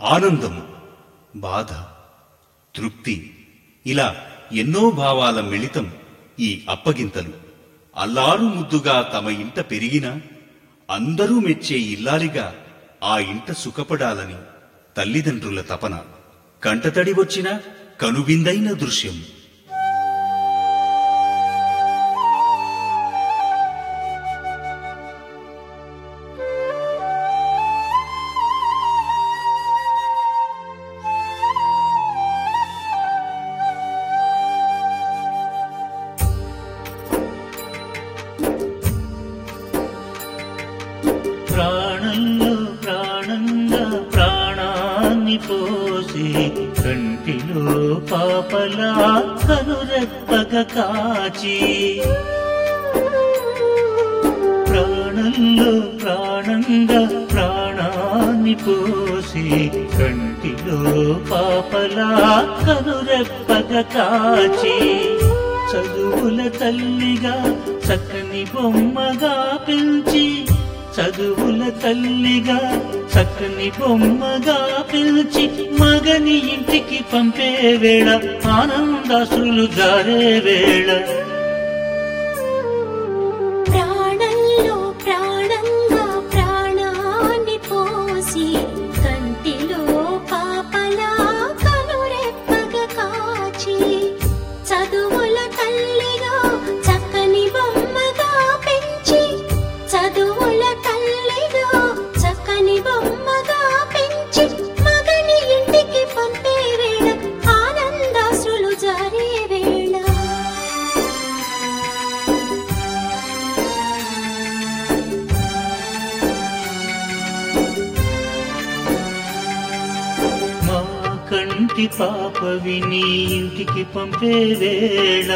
ఆనందం బాధ తృప్తి ఇలా ఎన్నో భావాల మిళితం ఈ అప్పగింతలు అల్లారు ముద్దుగా తమ ఇంట పెరిగిన అందరూ మెచ్చే ఇల్లాలిగా ఆ ఇంట సుఖపడాలని తల్లిదండ్రుల తపన కంటతడి వచ్చిన కనువిందైన దృశ్యం ప్రాణంలో ప్రాణంగా ప్రాణాన్ని పోసి కంటిలో పాపలా కనురెప్పగ కాచి ప్రాణంలో ప్రాణంగా ప్రాణాన్ని పోసి కంటిలో పాపలా కనురెప్పగ కాచి చదువుల తల్లిగా చక్కని బొమ్మగా పెంచి చదువుల తల్లిగా చక్కని బొమ్మగా పిలిచి మగని ఇంటికి పంపే వేళ ఆనందాసులు జారే వేళ ప్రాణంలో ప్రాణంగా ప్రాణాన్ని పోసి కంటిలో పాపలా కనురెప్పగ కాచి చదువుల తల్లిగా చక్కని బొమ్మగా పెంచి చదువుల తల్లిగా చక్కని బొమ్మగా పెంచి మగని ఇంటికి పంపే వేళ ఆనందాసులు జారే వేళ మా కంటి పాపవి నీ ఇంటికి పంపే వేళ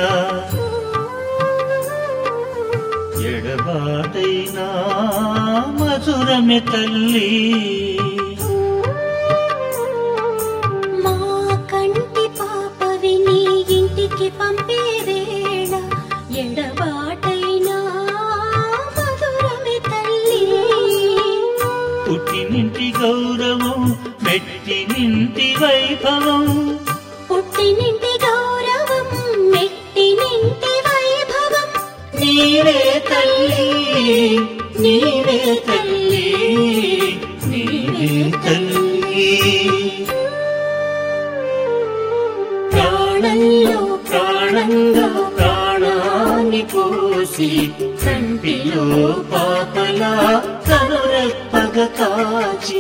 ఎడబాటైనా మధురమే తల్లి మా కంటి పాపవి నీ ఇంటికి పంపే వేళ ఎడబాటైనా మధురమే తల్లి పుట్టినింటి గౌరవం మెట్టినింటి వైభవం పుట్టినింటి గౌరవం మెట్టినింటి వైభవం నీవే తల్లి నీవే తల్లి నీవే తల్లి ప్రాణంలో ప్రాణంగా ప్రాణాన్ని పోసి కంటిలో పాపలా కనురెప్పగ కాచి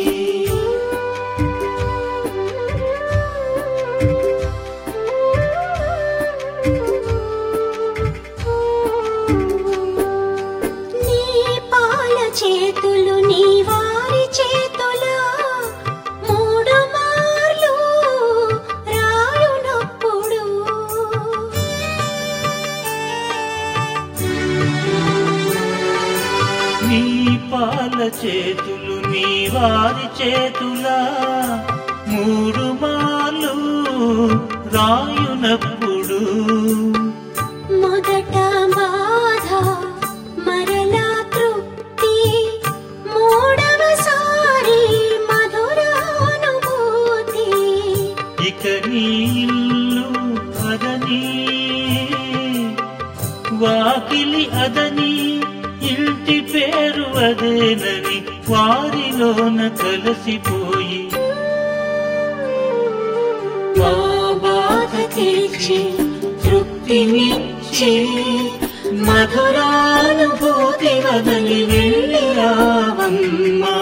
నీ పాల చేతులు నీ వారి చేతులా మూడు మార్లు రాయునప్పుడు నీ పాల చేతులు నీ వారి చేతులా మూడు మాలు రాయునప్పుడు మొదట బాధ మరలా తృప్తి మూడవసారి మధురానుభూతి ఇక నీ ఇల్లు అదని వాకిలి అదని ఇంటి పేరు అదేనని వారిలోన కలిసిపోయి మా బాధ తీర్చి తృప్తినిచ్చి మధురానుభూతి వదలి వెళ్ళి రావమ్మా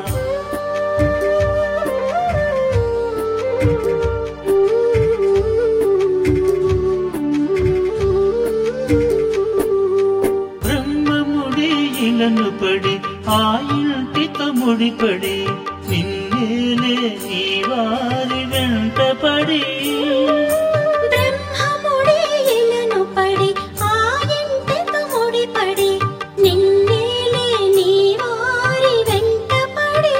బ్రహ్మముడి ఇలను పడి ఆ ఇంటితో ముడిపడి నిన్నేలే నీ వారి వెంట పడి బ్రహ్మముడే ఇలను పడి ఆ ఇంటితో ముడిపడి నిన్నేలే నీ వారి వెంట పడి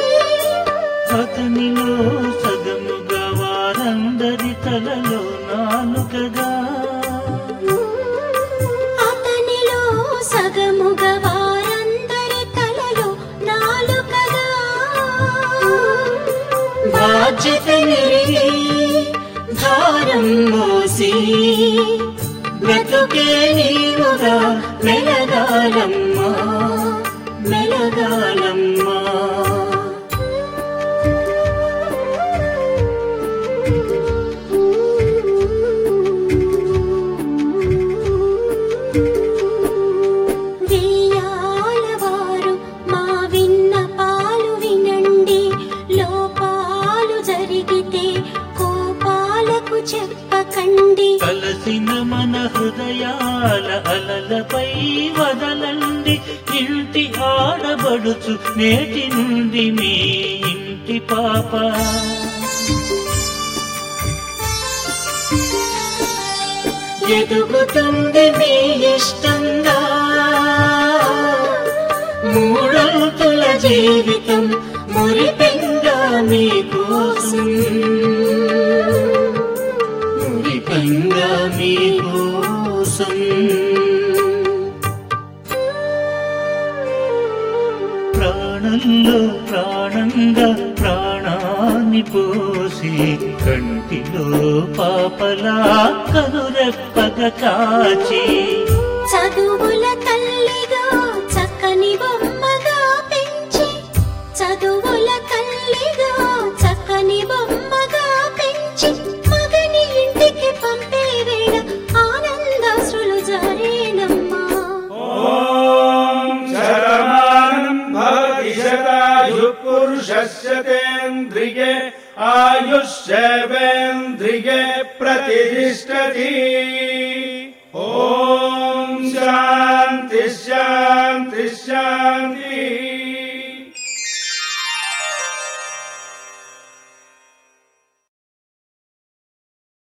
అతనిలో సగముగా వారందరి తలలో నాలుకగా అతనిలో సగముగా వారందరి తలలో నాలుకగా బాధ్యత నెరిగి భారం మోసి బ్రతుకే నీవుగా మెలగాలమ్మా మెలగాలమ్మా వెయ్యాలవారు మా విన్నపాలు వినండి లోపాలు జరిగితే కోపాలకు చెప్పకండి కలసిన మన హృదయాల అలలపై వదలండి ఇంటి ఆడబడుచు నేటి నుండి మీ ఇంటి పాప ఎదుగుతుంది మీ ఇష్టంగా మూడొంతుల జీవితం మురిపెంగా మీకోసం మురిపెంగా మీకోసం ప్రాణంలో ప్రాణంగా ప్రాణాన్ని పోసి కంటిలో పాపలా కనురెప్పగ కాచి చదువుల తల్లిగా చక్కని బొమ్మగా పెంచి చదువుల తల్లిగా చక్కని బొమ్మగా పెంచి మగని ఇంటికి పంపే వేళ ఆనందాశ్రులు జారేనమ్మా शतमानम् भवति शतायुः पुरुषस्य तेन्द्रिये आयुष्येवेन्द्रिये प्रतिष्ठति ॐ शान्ति शान्ति शान्ति